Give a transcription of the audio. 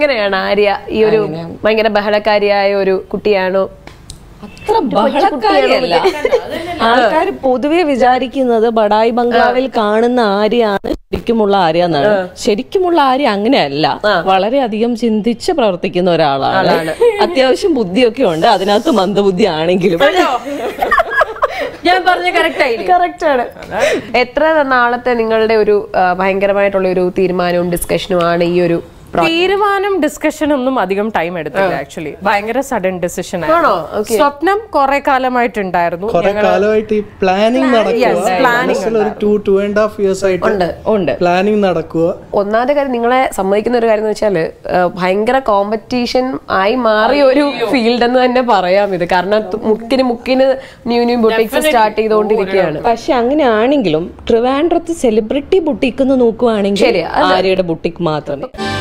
എങ്ങനെയാണ് ആര്യ ഈ ഒരു ഭയങ്കര ബഹളക്കാരിയായ ഒരു കുട്ടിയാണോ അത്ര ബഹളക്കാരിയല്ല ആൾക്കാർ പൊതുവെ വിചാരിക്കുന്നത് ബഡായി ബംഗ്ലാവിൽ കാണുന്ന ആര്യാണ് ശരിക്കുമുള്ള ആര്യ എന്നാണ് ശരിക്കുമുള്ള ആര്യ അങ്ങനെയല്ല വളരെയധികം ചിന്തിച്ച് പ്രവർത്തിക്കുന്ന ഒരാളാണ് അത്യാവശ്യം ബുദ്ധിയൊക്കെ ഉണ്ട് അതിനകത്ത് മന്ദബുദ്ധി ആണെങ്കിലും ഞാൻ പറഞ്ഞ കറക്റ്റ് ആയില്ലേ കറക്റ്റ് ആണ് എത്ര നാളത്തെ നിങ്ങളുടെ ഒരു ആ, ഭയങ്കരമായിട്ടുള്ള ഒരു തീരുമാനവും ഡിസ്കഷനും ആണ് ഈ ഒരു തീരുമാനം ഡിസ്കഷൻ ഒന്നും അധികം ടൈം എടുത്തില്ല ആക്ച്വലി ഭയങ്കര സഡൻ ഡിസിഷൻ ആണോ? സ്വപ്നം കുറെ കാലമായിട്ടുണ്ടായിരുന്നു കുറെ കാലമായിട്ട് ഈ പ്ലാനിങ് നടക്കുക മനസ്സിൽ ഒരു two two and half years ആയിട്ട് ഉണ്ട് പ്ലാനിങ് നടക്കുക ഒന്നാമത്തെ കാര്യം നിങ്ങളെ സമ്മതിക്കുന്ന ഒരു കാര്യം എന്ന് വെച്ചാൽ ഭയങ്കര കോമ്പറ്റീഷൻ ആയി മാറിയ ഒരു ഫീൽഡ് എന്ന് തന്നെ പറയാം ഇത് കാരണം തു- മുക്കിന് മുക്കിന് ന്യൂ ന്യൂ ബുട്ടിക്സ് സ്റ്റാർട്ട് ചെയ്തുകൊണ്ടിരിക്കുകയാണ് പക്ഷെ അങ്ങനെയാണെങ്കിലും ട്രിവാൻഡ്രത്ത് സെലിബ്രിറ്റി ബുട്ടിക്ക് എന്ന് നോക്കുവാണെങ്കിൽ ആര്യയുടെ ബുട്ടിക്ക് മാത്രമേ